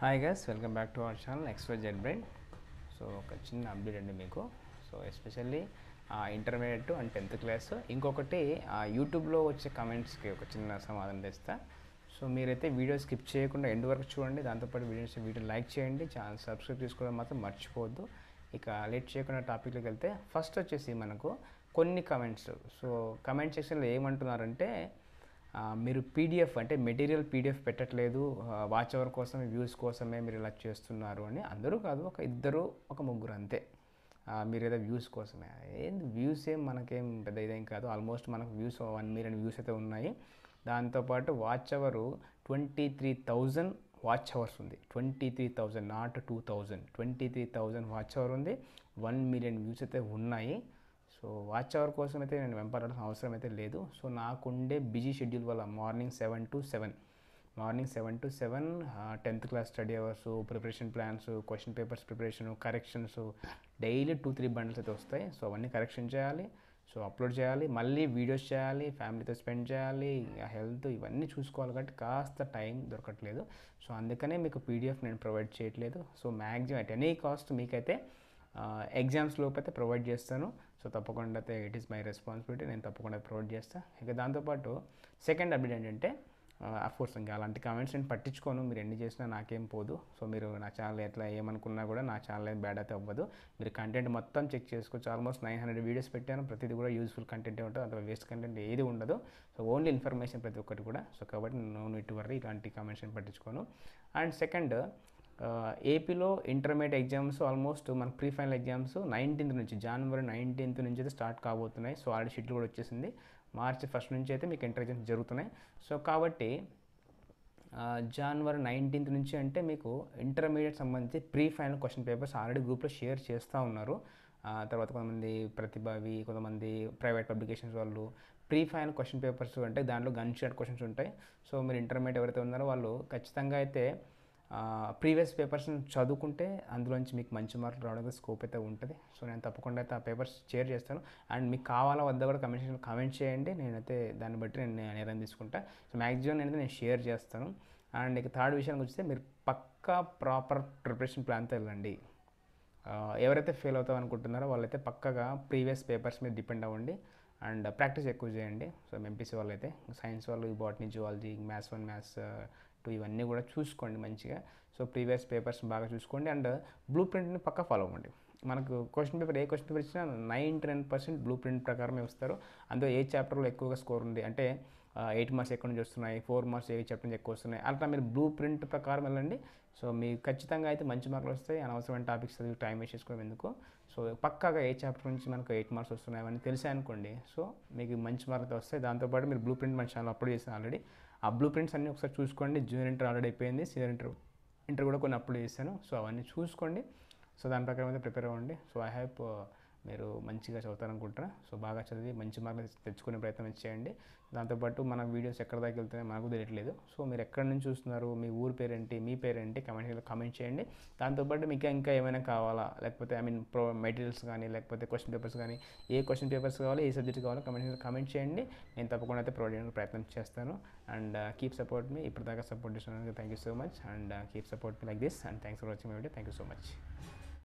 hi guys welcome back to our channel express Z brain so ఒక చిన్న update అండి మీకు so especially intermediate and tenth class ఇంకొకటి ah, యూట్యూబ్లో వచ్చే కమెంట్స్కి ఒక చిన్న సమాధానం తెస్తా సో మీరైతే వీడియో స్కిప్ చేయకుండా ఎండ్ వరకు చూడండి దాంతోపాటు వీడియోస్ వీడియో లైక్ చేయండి ఛానల్ సబ్స్క్రైబ్ చేసుకోవడం మాత్రం మర్చిపోవద్దు ఇక లేట్ చేయకుండా టాపిక్లోకి వెళ్తే ఫస్ట్ వచ్చేసి మనకు కొన్ని కమెంట్స్ సో కమెంట్ సెక్షన్లో ఏమంటున్నారంటే ఆ, మీరు పీడిఎఫ్ అంటే మెటీరియల్ పీడిఎఫ్ పెట్టట్లేదు వాచ్ అవర్ కోసం వ్యూస్ కోసమే మీరు ఇలా చేస్తున్నారు అని అందరూ కాదు ఒక ఇద్దరు ఒక ముగ్గురు అంతే ఆ, మీరు ఏదో వ్యూస్ కోసమే ఏంది వ్యూస్ ఏం మనకేం పెద్ద ఇదేం కాదు ఆల్మోస్ట్ మనకు వ్యూస్ వన్ మిలియన్ వ్యూస్ అయితే ఉన్నాయి దాంతోపాటు watch hour twenty three thousand watch hours ఉంది twenty three thousand not two thousand twenty three thousand watch hour ఉంది వన్ మిలియన్ వ్యూస్ అయితే ఉన్నాయి సో వాచ్ అవర్ కోసం అయితే నేను వెంపడాల్సిన అవసరం అయితే లేదు సో నాకుండే బిజీ షెడ్యూల్ వల్ల morning seven to seven morning seven to seven tenth class study hours preparation plans question papers preparation corrections daily two three bundles అయితే వస్తాయి సో అవన్నీ కరెక్షన్ చేయాలి సో అప్లోడ్ చేయాలి మళ్ళీ వీడియోస్ చేయాలి ఫ్యామిలీతో స్పెండ్ చేయాలి హెల్త్ ఇవన్నీ చూసుకోవాలి కాబట్టి కాస్త టైం దొరకట్లేదు సో అందుకనే మీకు పీడిఎఫ్ నేను ప్రొవైడ్ చేయట్లేదు so maximum at any cost మీకైతే ఎగ్జామ్స్ లోపు అయితే ప్రొవైడ్ చేస్తాను సో తప్పకుండా అయితే ఇట్ ఈస్ మై రెస్పాన్సిబిలిటీ నేను తప్పకుండా ప్రొవైడ్ చేస్తాను ఇక దాంతోపాటు సెకండ్ అప్డేట్ ఏంటంటే అఫ్కోర్స్ ఇంకా అలాంటి కామెంట్స్ నేను పట్టించుకోను మీరు ఎన్ని చేసినా నాకేం పోదు సో మీరు నా ఛానల్ ఎట్లా ఏమనుకున్నా కూడా నా ఛానల్ ఏం బ్యాడ్ అయితే అవ్వదు మీరు కంటెంట్ మొత్తం చెక్ చేసుకోవచ్చు ఆల్మోస్ట్ నైన్ హండ్రెడ్ వీడియోస్ పెట్టాను ప్రతిదీ కూడా యూస్ఫుల్ కంటెంట్ ఉంటుంది అందులో వేస్ట్ కంటెంట్ ఏది ఉండదు సో ఓన్లీ ఇన్ఫర్మేషన్ ప్రతి ఒక్కటి కూడా సో కాబట్టి నేను ఇటు వరకు ఇలాంటి కామెంట్స్ నేను పట్టించుకోను అండ్ సెకండ్ ఏపీలో ఇంటర్మీడియట్ ఎగ్జామ్స్ ఆల్మోస్ట్ మన ప్రీ ఫైనల్ ఎగ్జామ్స్ నైన్టీన్త్ నుంచి జనవరి నైన్టీన్త్ నుంచి అయితే స్టార్ట్ కాబోతున్నాయి సో ఆల్రెడీ షెడ్యూల్ కూడా వచ్చేసింది మార్చి ఫస్ట్ నుంచి అయితే మీకు ఇంటర్ ఎగ్జామ్స్ జరుగుతున్నాయి సో కాబట్టి జనవరి నైన్టీన్త్ నుంచి అంటే మీకు ఇంటర్మీడియట్ సంబంధించి pre final question papers already గ్రూప్లో షేర్ చేస్తూ ఉన్నారు ఆ, తర్వాత కొంతమంది ప్రతిభావి కొంతమంది ప్రైవేట్ పబ్లికేషన్స్ వాళ్ళు ప్రీ ఫైనల్ క్వశ్చన్ పేపర్స్ అంటే దాంట్లో గన్ షాట్ క్వశ్చన్స్ ఉంటాయి సో మీరు ఇంటర్మీడియట్ ఎవరైతే ఉన్నారో వాళ్ళు ఖచ్చితంగా అయితే ప్రీవియస్ పేపర్స్ని చదువుకుంటే అందులోంచి మీకు మంచి మార్కులు రావడానికి స్కోప్ అయితే ఉంటుంది సో నేను తప్పకుండా అయితే ఆ పేపర్స్ షేర్ చేస్తాను అండ్ మీకు కావాలా వద్ద కూడా కమెంట్ సెక్షన్లో కామెంట్ చేయండి నేనైతే దాన్ని బట్టి నేను నిర్ణయం తీసుకుంటా సో మ్యాక్సిమం నేనైతే నేను షేర్ చేస్తాను అండ్ ఇక థర్డ్ విషయానికి వస్తే మీరు పక్కా ప్రాపర్ ప్రిపరేషన్ ప్లాన్తో వెళ్ళండి ఆ, ఎవరైతే ఫెయిల్ అవుతాం అనుకుంటున్నారో వాళ్ళైతే పక్కగా ప్రీవియస్ పేపర్స్ మీద డిపెండ్ అవ్వండి అండ్ ప్రాక్టీస్ ఎక్కువ చేయండి సో ఎంపీసీ వాళ్ళు అయితే సైన్స్ వాళ్ళు botany zoology maths one maths two ఇవన్నీ కూడా చూసుకోండి మంచిగా సో ప్రీవియస్ పేపర్స్ బాగా చూసుకోండి అండ్ బ్లూ ప్రింట్ని పక్కా ఫాలో అవ్వండి మనకు క్వశ్చన్ పేపర్ ఏ క్వశ్చన్ పేపర్ ఇచ్చినా ninety nine percent blue print ప్రకారమే వస్తారు అందులో ఏ చాప్టర్లో ఎక్కువగా స్కోర్ ఉంది అంటే ఎయిట్ మార్క్స్ ఎక్కడి నుంచి వస్తున్నాయి ఫోర్ మార్క్స్ ఏ చాప్టర్ నుంచి ఎక్కువ వస్తున్నాయి అట్లా మీరు బ్లూ ప్రింట్ ప్రకారం వెళ్ళండి సో మీకు ఖచ్చితంగా అయితే మంచి మార్కులు వస్తాయి అనవసరమైన టాపిక్స్ చదివి టైం వేస్ట్ చేసుకోవడం ఎందుకు సో పక్కాగా ఏ చాప్టర్ నుంచి మనకు ఎయిట్ మార్క్స్ వస్తున్నాయి అవన్నీ తెలిసాయి అనుకోండి సో మీకు మంచి మార్కులు వస్తాయి దాంతోపాటు మీరు బ్లూ ప్రింట్ మన ఛానల్ అప్లోడ్ చేసాను ఆల్రెడీ ఆ బ్లూ ప్రింట్స్ అన్నీ ఒకసారి చూసుకోండి జూనియర్ ఇంటర్ ఆల్రెడీ అయిపోయింది సీనియర్ ఇంటర్ ఇంటర్ కూడా కొన్ని అప్లోడ్ చేశాను సో అవన్నీ చూసుకోండి సో దాని ప్రకారం అయితే ప్రిపేర్ అవ్వండి సో ఐ హ్యాప్ మీరు మంచిగా చదువుతారనుకుంటారా సో బాగా చదివి మంచి మార్కులు తెచ్చుకునే ప్రయత్నం చేయండి దాంతోపాటు మన వీడియోస్ ఎక్కడ దాకా వెళ్తున్నాయో మనకు తెలియట్లేదు సో మీరు ఎక్కడి నుంచి చూస్తున్నారు మీ ఊరు పేరేంటి మీ పేరేంటి కమెంట్ కామెంట్ చేయండి దాంతోపాటు మీకు ఇంకా ఏమైనా కావాలా లేకపోతే ఐ మీన్ ప్రో మెటీరియల్స్ కానీ లేకపోతే క్వశ్చన్ పేపర్స్ కానీ ఏ క్వశ్చన్ పేపర్స్ కావాలో ఏ సబ్జెక్ట్ కావాలో కమెంట్ కామెంట్ చేయండి నేను తప్పకుండా అయితే ప్రొవైడ్ చేయడానికి ప్రయత్నం చేస్తాను అండ్ కీప్ సపోర్ట్ మీ ఇప్పటిదాకా సపోర్ట్ చేసినందుకు thank you so much and keep support me like this and thanks for watching my video thank you so much